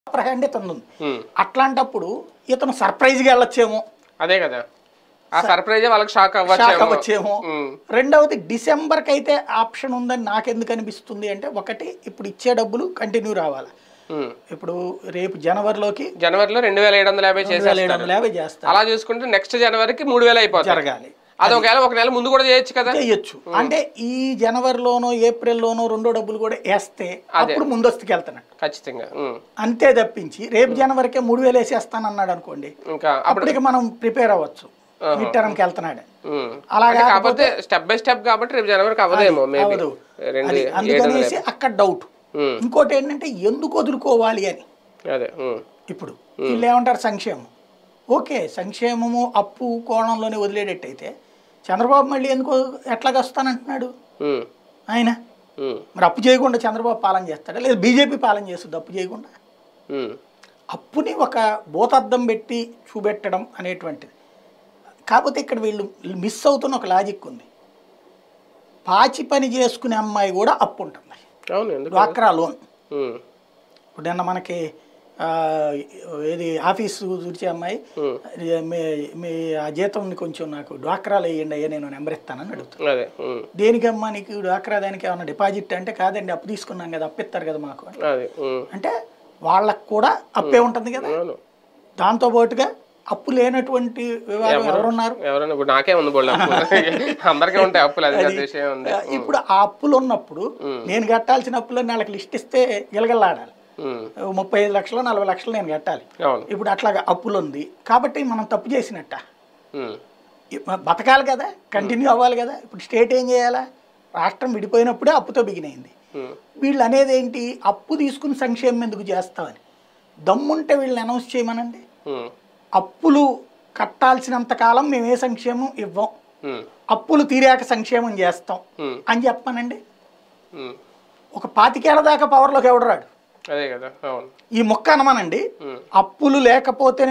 Upper hand ఇతను ఉంది ఉమ్. అట్లాంటప్పుడు ఇతను సర్ప్రైజ్గా వెళ్ళొచ్చేమో అదే కదా ఆ సర్ప్రైజ్ వాళ్ళకి షాక్ షాక్ అవ్వచ్చు అవ్వచ్చేమో రెండవది డిసెంబర్కి అయితే ఆప్షన్ ఉందని నాకెందుకు అనిపిస్తుంది అంటే ఒకటి ఇప్పుడు ఇచ్చే డబ్బులు కంటిన్యూ రావాలి ఇప్పుడు రేపు జనవరిలోకి జనవరిలో రెండు వేల ఏడు వందల యాభై రెండు వేల ఏడు చేసేస్తారు వందల యాభై చేస్తారు అలా చూసుకుంటే నెక్స్ట్ జనవరికి మూడు వేలు అయిపోతుంది జరగాలి అది ఒకవేళ ఒక నెల ముందు కూడా చేయొచ్చు కదా చేయొచ్చు అంటే ఈ జనవరిలోనో ఏప్రిల్లోనో రెండో డబ్బులు కూడా వేస్తే అప్పుడు ముందస్తుకి వెళ్తున్నాడు ఖచ్చితంగా ఉమ్. అంతే తప్పించి రేపు జనవరికే మూడు వేలు వేసేస్తానన్నాడు అనుకోండి ఇంకా అప్పుడు అప్పటికి మనం ప్రిపేర్ అవ్వచ్చు మిడ్ టర్మ్కి వెళ్తున్నాడు ఉమ్. అలా అంటే కాకపోతే స్టెప్ బై స్టెప్ కాబట్టి రేపు జనవరికి అవ్వదేమో మేబీ అవదు. రెండు అది ఏడు వందల అందుకనేసి అక్కడ డౌట్ ఉమ్. ఇంకోటి ఏంటంటే ఎందుకు వదులుకోవాలి అని అదే ఉమ్. ఇప్పుడు వీళ్ళు ఏమంటారు సంక్షేమం ఓకే సంక్షేమము అప్పు కోణంలోనే వదిలేటట్టయితే చంద్రబాబు మళ్ళీ ఎందుకు ఎట్లాగ వస్తానంటున్నాడు ఉమ్. ఆయన ఉమ్. మరి అప్పు చేయకుండా చంద్రబాబు పాలన చేస్తాడా లేదా బీజేపీ పాలన చేస్తుంది అప్పు చేయకుండా ఉమ్. అప్పుని ఒక భూతార్థం పెట్టి చూపెట్టడం అనేటువంటిది కాకపోతే ఇక్కడ వీళ్ళు మిస్ అవుతున్న ఒక లాజిక్ ఉంది పాచి పని చేసుకునే అమ్మాయి కూడా అప్పు ఉంటుంది అవును ఎందుకు డ్వాక్రా లోన్ ఉమ్. ఇప్పుడు నిన్న మనకి ఆ, ఏది ఆఫీసు చూసే అమ్మాయి మీ మీ ఆ జీతం కొంచెం నాకు డ్వాక్రాలో వేయండి అయ్యా నేను నెంబర్ ఇస్తానని అడుగుతాను అదే ఉమ్. దేనికమ్మా నీకు డ్వాక్రా దానికి ఏమన్నా డిపాజిట్ అంటే కాదండి అప్పు తీసుకున్నాం కదా అప్పు ఇస్తారు కదా మాకు అని. అదే ఉమ్. అంటే వాళ్ళకు కూడా అప్పే ఉంటుంది కదా అవును దాంతో పాటుగా అప్పు లేనటువంటి వివాదం ఎవరున్నారు ఎవరైనా ఇప్పుడు నాకే ఉంది బోల్డ్ అప్పు అందరికీ ఉంటాయి అప్పులు అది పెద్ద విషయం ఉంది ఇప్పుడు ఆ అప్పులు ఉన్నప్పుడు నేను కట్టాల్సిన అప్పులు వాళ్ళకి లిస్ట్ ఇస్తే గిలగలాడాలి ఉమ్. ముప్పై ఐదు లక్షలు నలభై లక్షలు నేను కట్టాలి అవును ఇప్పుడు అట్లాగా అప్పులు ఉంది కాబట్టి మనం తప్పు చేసినట్ట ఉమ్. ఇ- బతకాలి కదా కంటిన్యూ అవ్వాలి కదా ఇప్పుడు స్టేట్ ఏం చేయాలా రాష్ట్రం విడిపోయినప్పుడే అప్పుతో బిగినైంది ఉమ్. వీళ్ళు అనేది ఏంటి అప్పు తీసుకుని సంక్షేమం ఎందుకు చేస్తామని దమ్ముంటే వీళ్ళని అనౌన్స్ చేయమనండి ఉమ్. అప్పులు కట్టాల్సినంత కాలం మేము ఏ సంక్షేమం ఇవ్వం ఉమ్. అప్పులు తీరాక సంక్షేమం చేస్తాం ఉమ్. అని చెప్పానండి ఉమ్. ఒక పాతికేళ్ల దాకా పవర్లోకి ఎవడు రాడు అదే కదా అవును ఈ మొక్క అనమానండి ఉమ్. అప్పులు లేకపోతే